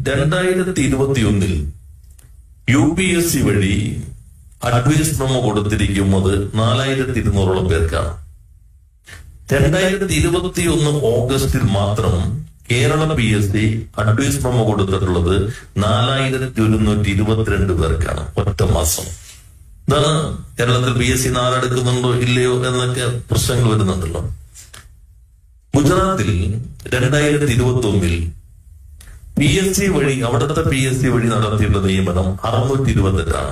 രണ്ടായിരത്തി ഇരുപത്തി ഒന്നിൽ യു പി എസ് സി വഴി അഡ്വൈസ് മെമ്മോ കൊടുത്തിരിക്കുന്നത് നാലായിരത്തി ഇരുന്നൂറോളം പേർക്കാണ് രണ്ടായിരത്തി ഇരുപത്തി ഒന്ന് ഓഗസ്റ്റിൽ മാത്രം കേരള പി എസ് സി അഡ്വൈസ് മെമ്മോ കൊടുത്തിട്ടുള്ളത് നാലായിരത്തി ഒരുന്നൂറ്റി ഇരുപത്തിരണ്ട് പേർക്കാണ് ഒറ്റ മാസം ഇതാണ് കേരളത്തിൽ പി എസ് സി നാലെടുക്കുന്നുണ്ടോ ഇല്ലയോ എന്നൊക്കെ പ്രശ്നങ്ങൾ വരുന്നുണ്ടല്ലോ ഗുജറാത്തിൽ രണ്ടായിരത്തി ഇരുപത്തി ഒന്നിൽ പി എസ് സി വഴി അവിടുത്തെ പി എസ് സി വഴി നടത്തിയുള്ള നിയമനം അറുന്നൂറ്റി ഇരുപത്തെട്ടാണ്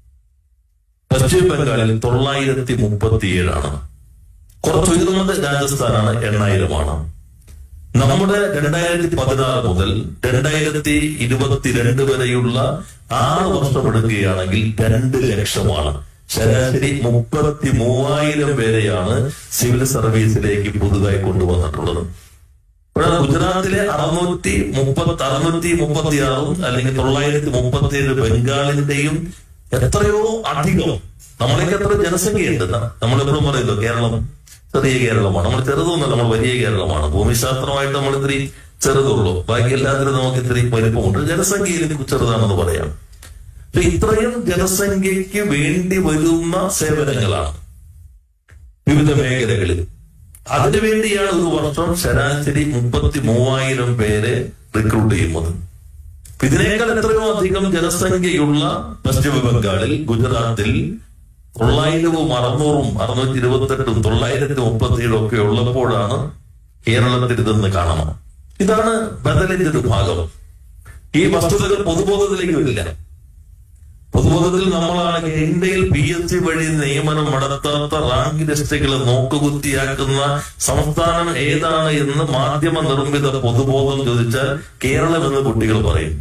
പശ്ചിമ ബംഗാളിൽ തൊള്ളായിരത്തി മുപ്പത്തിയേഴാണ് കുറച്ച് ഉയർന്നത് രാജസ്ഥാനാണ് എണ്ണായിരമാണ് നമ്മുടെ രണ്ടായിരത്തി പതിനാറ് മുതൽ രണ്ടായിരത്തി ഇരുപത്തിരണ്ട് വരെയുള്ള ആറ് വർഷം എടുക്കുകയാണെങ്കിൽ രണ്ട് ലക്ഷമാണ് ശരാശരി മുപ്പത്തി മൂവായിരം പേരെയാണ് സിവിൽ സർവീസിലേക്ക് പുതുതായി കൊണ്ടുവന്നിട്ടുള്ളത് ഇവിടെ ഗുജറാത്തിലെ അറുന്നൂറ്റി മുപ്പത്തി അറുന്നൂറ്റി മുപ്പത്തി ആറും അല്ലെങ്കിൽ തൊള്ളായിരത്തി മുപ്പത്തി ഏഴ് ബംഗാളിന്റെയും എത്രയോ അധികം നമ്മളേക്ക് എത്ര ജനസംഖ്യയുണ്ട് നമ്മളെപ്പോഴും പറയുന്നു കേരളം ചെറിയ കേരളമാണ് നമ്മൾ ചെറുതൊന്നുമല്ല നമ്മൾ വലിയ കേരളമാണ് ഭൂമിശാസ്ത്രമായിട്ട് നമ്മൾ ഇത്തിരി ചെറുതുള്ളൂ ബാക്കി എല്ലാത്തിനും നമുക്ക് ഇത്തിരി വലിപ്പമുണ്ട് ജനസംഖ്യയിൽ ചെറുതാണെന്ന് പറയാം അപ്പൊ ഇത്രയും ജനസംഖ്യയ്ക്ക് വേണ്ടി വരുന്ന സേവനങ്ങളാണ് വിവിധ മേഖലകളിൽ അതിനുവേണ്ടിയാണ് ഒരു വർഷം ശരാശരി മുപ്പത്തി മൂവായിരം പേരെ റിക്രൂട്ട് ചെയ്യുന്നത് ഇതിനേക്കാൾ എത്രയോ അധികം ജനസംഖ്യയുള്ള പശ്ചിമ ബംഗാളിൽ ഗുജറാത്തിൽ തൊള്ളായിരവും അറുന്നൂറും അറുന്നൂറ്റി ഇരുപത്തെട്ടും തൊള്ളായിരത്തി മുപ്പത്തിയേഴും ഒക്കെ ഉള്ളപ്പോഴാണ് കേരളത്തിൽ ഇതെന്ന് കാണണം ഇതാണ് ബദലിന്റെ ഒരു ഭാഗം ഈ വസ്തുതകൾ പൊതുബോധത്തിലേക്ക് വരില്ല പൊതുബോധത്തിൽ നമ്മളാണ് ഇന്ത്യയിൽ പി എസ് സി വഴി നിയമനം നടത്താത്ത റാങ്ക് ലിസ്റ്റുകൾ നോക്കുകുത്തിയാക്കുന്ന സംസ്ഥാനം ഏതാണ് എന്ന് മാധ്യമ നിർമ്മിത പൊതുബോധം ചോദിച്ചാൽ കേരളം എന്ന് കുട്ടികൾ പറയും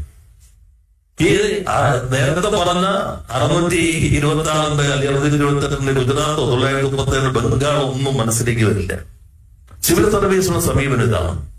ഈ ആ, നേരത്തെ പറഞ്ഞ അറുന്നൂറ്റി ഇരുപത്തി ആറിന്റെ അല്ലെങ്കിൽ അറുന്നൂറ്റി ഇരുപത്തി എട്ടിന്റെ ഗുജറാത്തോ തൊള്ളായിരത്തി മുപ്പത്തി ഏഴ് ബംഗാളോ ഒന്നും മനസ്സിലേക്ക് വരില്ല സിവിൽ സർവീസിന്റെ സമീപനം ഇതാണ്